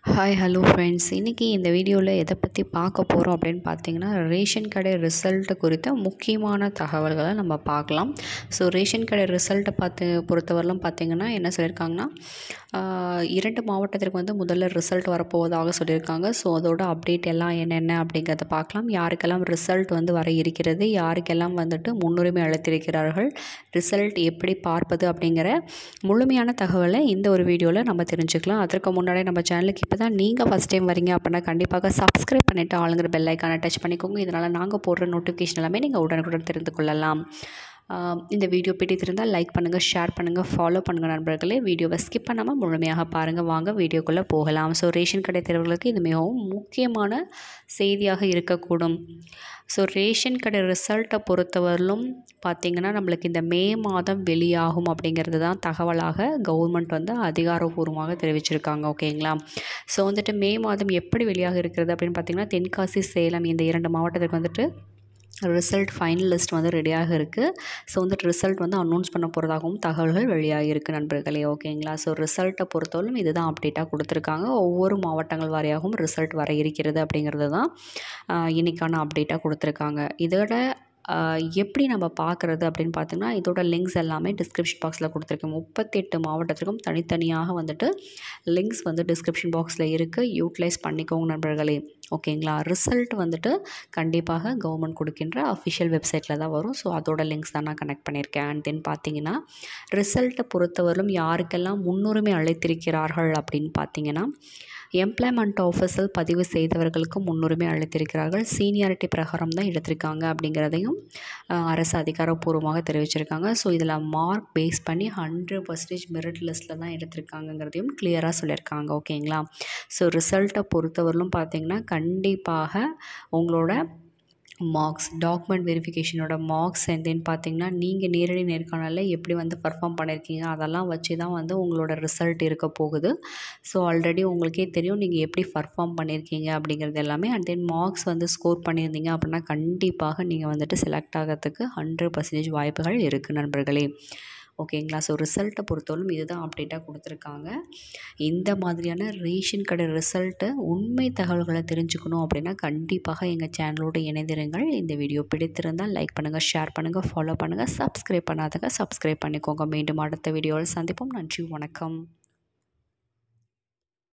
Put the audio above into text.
hi hello friends இன்றைக்கி இந்த வீடியோவில் எதை பற்றி பார்க்க போகிறோம் அப்படின்னு பார்த்தீங்கன்னா ரேஷன் கடை ரிசல்ட்டு குறித்த முக்கியமான தகவல்களை நம்ம பார்க்கலாம் ஸோ ரேஷன் கடை ரிசல்ட்டை பார்த்து பொறுத்தவரையிலும் பார்த்தீங்கன்னா என்ன சொல்லியிருக்காங்கன்னா ஆஹ், இரண்டு மாவட்டத்திற்கு வந்து முதல்ல ரிசல்ட் வரப்போவதாக சொல்லியிருக்காங்க ஸோ அதோட அப்டேட் எல்லாம் என்னென்ன அப்படிங்கிறத பார்க்கலாம் யாருக்கெல்லாம் ரிசல்ட் வந்து வர இருக்கிறது யாருக்கெல்லாம் வந்துட்டு முன்னுரிமை அளித்திருக்கிறார்கள் ரிசல்ட் எப்படி பார்ப்பது அப்படிங்கிற முழுமையான தகவலை இந்த ஒரு வீடியோவில் நம்ம தெரிஞ்சுக்கலாம் அதற்கு முன்னாடி நம்ம சேனலுக்கு இப்போ தான் நீங்கள் ஃபஸ்ட் டைம் வரீங்க அப்படின்னா கண்டிப்பாக சப்ஸ்கிரைப் பண்ணிவிட்டு ஆளுங்கிற பெல் ஐக்கானை டச் பண்ணிக்கோங்க இதனால் நாங்கள் போடுற நோட்டிஃபிகேஷன் எல்லாமே நீங்கள் உடனுக்குடன் தெரிந்து கொள்ளலாம் ஆஹ் இந்த வீடியோ பிடித்திருந்தால் லைக் பண்ணுங்கள் ஷேர் பண்ணுங்கள் ஃபாலோ பண்ணுங்கள் நண்பர்களே வீடியோவை ஸ்கிப் பண்ணாமல் முழுமையாக பாருங்கள் வாங்க வீடியோக்குள்ளே போகலாம் ஸோ ரேஷன் கடை தேர்வுகளுக்கு இது மிகவும் முக்கியமான செய்தியாக இருக்கக்கூடும் ஸோ ரேஷன் கடை ரிசல்ட்டை பொறுத்தவரையிலும் பார்த்திங்கன்னா நம்மளுக்கு இந்த மே மாதம் வெளியாகும் அப்படிங்கிறது தான் தகவலாக கவர்மெண்ட் வந்து அதிகாரப்பூர்வமாக தெரிவிச்சிருக்காங்க ஓகேங்களா ஸோ வந்துட்டு மே மாதம் எப்படி வெளியாக இருக்கிறது அப்படின்னு பார்த்திங்கன்னா தென்காசி சேலம் இந்த இரண்டு மாவட்டத்துக்கு வந்துட்டு ரிசல்ட் ஃபைனல் லிஸ்ட் வந்து ரெடியாக இருக்குது ஸோ வந்துட்டு ரிசல்ட் வந்து அனௌன்ஸ் பண்ண போகிறதாகவும் தகவல்கள் வெளியாக இருக்குது நண்பர்களே ஓகேங்களா ஸோ ரிசல்ட்டை பொறுத்தவரைக்கும் இதுதான் அப்டேட்டாக கொடுத்துருக்காங்க ஒவ்வொரு மாவட்டங்கள் வாரியாகவும் ரிசல்ட் வர இருக்கிறது அப்படிங்கிறது தான் ஆஹ், இன்னைக்கான அப்டேட்டாக கொடுத்துருக்காங்க இதோட ஆஹ், எப்படி நம்ம பார்க்குறது அப்படின்னு பார்த்தீங்கன்னா இதோட லிங்க்ஸ் எல்லாமே டிஸ்கிரிப்ஷன் பாக்ஸில் கொடுத்துருக்கேன் முப்பத்தெட்டு மாவட்டத்திற்கும் தனித்தனியாக வந்துட்டு லிங்க்ஸ் வந்து டிஸ்கிரிப்ஷன் பாக்ஸில் இருக்குது யூட்டிலைஸ் பண்ணிக்கோங்க நண்பர்களே ஓகேங்களா ரிசல்ட் வந்துட்டு கண்டிப்பாக கவர்மெண்ட் கொடுக்கின்ற அஃபிஷியல் வெப்சைட்டில் தான் வரும் ஸோ அதோட லிங்க்ஸ் தான் நான் கனெக்ட் பண்ணியிருக்கேன் அண்ட் தென் பார்த்தீங்கன்னா ரிசல்ட்டை பொறுத்தவரையிலும் யாருக்கெல்லாம் முன்னுரிமை அளித்திருக்கிறார்கள் அப்படின்னு பார்த்தீங்கன்னா எம்ப்ளாய்மெண்ட் ஆஃபீஸில் பதிவு செய்தவர்களுக்கு முன்னுரிமை அளித்திருக்கிறார்கள் சீனியாரிட்டி பிரகாரம் தான் எடுத்திருக்காங்க அப்படிங்கிறதையும் அஹ், அரசு அதிகாரப்பூர்வமாக தெரிவிச்சிருக்காங்க ஸோ இதில் மார்க் பேஸ் பண்ணி ஹண்ட்ரட் பர்சன்டேஜ் மெரிட் லிஸ்ட்டில் தான் எடுத்திருக்காங்கங்கிறதையும் கிளியராக சொல்லியிருக்காங்க ஓகேங்களா ஸோ ரிசல்ட்டை பொறுத்தவரையிலும் பார்த்தீங்கன்னா கண்டிப்பாக உங்களோட மார்க்ஸ் டாக்குமெண்ட் வெரிஃபிகேஷனோட மார்க்ஸ் அண்ட் தென் பார்த்தீங்கன்னா நீங்கள் நேரடி நேர்காணலில் எப்படி வந்து பர்ஃபார்ம் பண்ணியிருக்கீங்க அதெல்லாம் வச்சு தான் வந்து உங்களோட ரிசல்ட் இருக்க போகுது ஸோ ஆல்ரெடி உங்களுக்கே தெரியும் நீங்கள் எப்படி பர்ஃபார்ம் பண்ணியிருக்கீங்க அப்படிங்கிறது எல்லாமே அண்ட் தென் மார்க்ஸ் வந்து ஸ்கோர் பண்ணியிருந்தீங்க அப்படின்னா கண்டிப்பாக நீங்கள் வந்துட்டு செலக்ட் ஆகிறதுக்கு ஹண்ட்ரட் பர்சன்டேஜ் வாய்ப்புகள் இருக்குது நண்பர்களே ஓகேங்களா ஸோ ரிசல்ட்டை பொறுத்தவரைக்கும் இதுதான் அப்டேட்டாக கொடுத்துருக்காங்க இந்த மாதிரியான ரேஷன் கடை ரிசல்ட்டு உண்மை தகவல்களை தெரிஞ்சுக்கணும் அப்படின்னா கண்டிப்பாக எங்கள் சேனலோடு இணைந்திருங்கள் இந்த வீடியோ பிடித்திருந்தால் லைக் பண்ணுங்கள் ஷேர் பண்ணுங்கள் ஃபாலோ பண்ணுங்கள் சப்ஸ்கிரைப் பண்ணாதங்க சப்ஸ்கிரைப் பண்ணிக்கோங்க மீண்டும் அடுத்த வீடியோவில் சந்திப்போம் நன்றி வணக்கம்